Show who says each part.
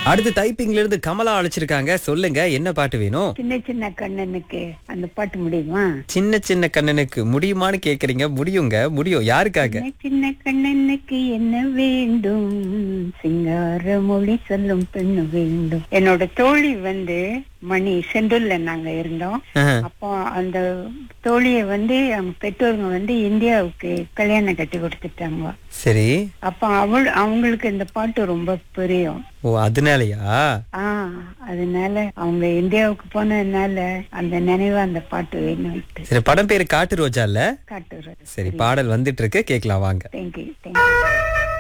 Speaker 1: அடுத்து டைப்பிங்ல இருந்து கமலா அழைச்சிருக்காங்க சொல்லுங்க என்ன பாட்டு வேணும்
Speaker 2: சின்ன சின்ன கண்ணனுக்கு அந்த பாட்டு முடியுமா
Speaker 1: சின்ன சின்ன கண்ணனுக்கு முடியுமான்னு கேக்குறீங்க முடியுங்க முடியும் யாருக்காக
Speaker 2: சின்ன சின்ன கண்ணனுக்கு என்ன வேண்டும் சிங்கார மொழி சொல்லும் பெண்ணு வேண்டும் என்னோட தோழி வந்து மணி செண்டுல்ல நாங்க இருந்தோம்
Speaker 1: ஆஹ்.
Speaker 2: அப்போ அந்த தோழியை வந்து அவங்க பெற்றோருங்க வந்து இந்தியாவுக்கு கல்யாணம் கட்டி கொடுத்துட்டாங்க
Speaker 1: சரி
Speaker 2: அப்ப அவள் அவங்களுக்கு இந்த பாட்டு ரொம்ப பிரியம்
Speaker 1: ஓ அதனாலயா
Speaker 2: ஆ அதனால அவங்க இந்தியாவுக்கு போனதுனால அந்த நினைவு அந்த பாட்டு வேணும்
Speaker 1: சரி படம் பேரு காட்டு ரோஜா இல்ல
Speaker 2: காட்டுறேன்
Speaker 1: சரி பாடல் வந்துட்டு இருக்கு கேக்கலாம் வாங்க
Speaker 2: தேங்க்யூ தேங்க்யூ